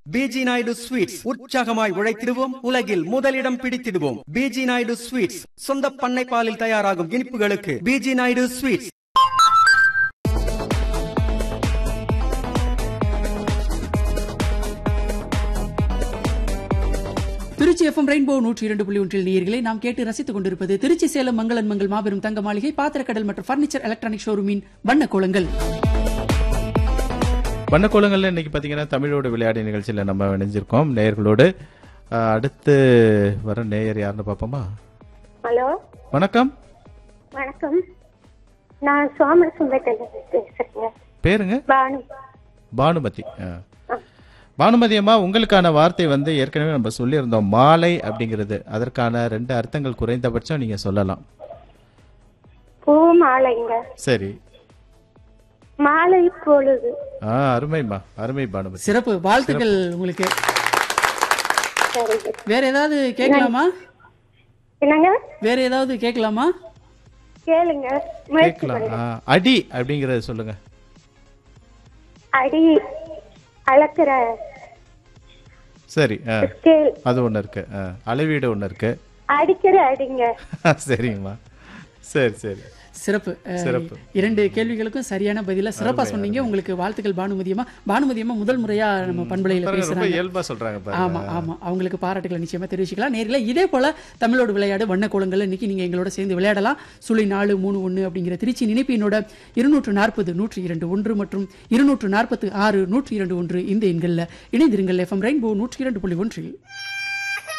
PG Naidu sweets உற்சாகமாய் உழைத்திடுவோம் உலகில் முதலிடம் பிடித்திடுவோம் பிஜி நாயுடு ஸ்வீட்ஸ் சொந்த பண்ணை பாலில் தயாராகும் இனிப்புகளுக்கு B G Naidu sweets Tiruchi FM rainbow நூற்றி இரண்டு புள்ளி ஒன்றில் நேயர்களை நாம் கேட்டு ரசித்துக் கொண்டிருப்பது திருச்சி சேலம் மங்களன் மங்கள் மாபெரும் தங்க மாளிகை பாத்திரக்கடல் மற்றும் பர்னிச்சர் எலக்ட்ரானிக் ஷோரூமின் வண்ண கோலங்கள் வண்ணக்கோலங்கள்ல இன்னைக்கு பார்த்தீங்கன்னா தமிழோட விளையாட்டு நிகழ்ச்சியில் நம்ம இணைஞ்சிருக்கோம் நேயர்களோடு அஹ், அடுத்து வர நேயர் யாருன்னு பார்ப்போமா ஹலோ வணக்கம் வணக்கம் நான் சோமசுந்தரத்தில் பேசுறேங்க பேருங்க பானு பானுமதி அஹ். பானுமதி அம்மா உங்களுக்கான வார்த்தை வந்து ஏற்கனவே நம்ம சொல்லியிருந்தோம் மாலை அப்படிங்கிறது அதற்கான ரெண்டு அர்த்தங்கள் குறைந்தபட்சம் நீங்க சொல்லலாம் பூ மாலைங்க சரி மாலை பொழுது ஆ அருமைம்மா அருமை பானுமதி சிறப்பு வாழ்த்துக்கள் உங்களுக்கு சரிங்க வேற ஏதாவது கேட்கலாமா என்னங்க வேற ஏதாவது கேட்கலாமா கேளுங்க முயற்சி கேட்கலாம் பண்ணுங்க ஆ, அடி அப்படிங்கறத சொல்லுங்க அடி அளக்குற சரி ஆ, ஸ்கேல் அது ஒன்று இருக்கு ஆ, அளவீடு ஒன்று இருக்கு அடிக்கிற அடிங்க சரிங்கம்மா சரி சரி சிறப்பு அஹ், சிறப்பு. இரண்டு கேள்விகளுக்கும் சரியான பதில சிறப்பா சொன்னீங்க உங்களுக்கு வாழ்த்துக்கள் பானுமதியம்மா பானுமதியம்மா முதல் முறையா நம்ம பண்பலையில பாருங்க, ரொம்ப பேசுறாங்க இயல்பா சொல்றாங்க பாருங்க ஆமா ஆமா அவங்களுக்கு பாராட்டுகளை நிச்சயமா தெரிவிச்சுக்கலாம் நேரில் இதே போல தமிழோடு விளையாடு வண்ண கோலங்கள் இன்னைக்கு நீங்க எங்களோட சேர்ந்து விளையாடலாம் சுழி நாலு மூணு ஒன்று அப்படிங்கிற திருச்சி நினைப்பினோட இருநூற்று நாற்பது நூற்றி இரண்டு ஒன்று மற்றும் இருநூற்று நாற்பத்து ஆறு நூற்றி இரண்டு ஒன்று இந்த எண்களில் இணைந்திருங்கள் எஃப்எம் ரெயின்போ நூற்றி இரண்டு புள்ளி ஒன்றில்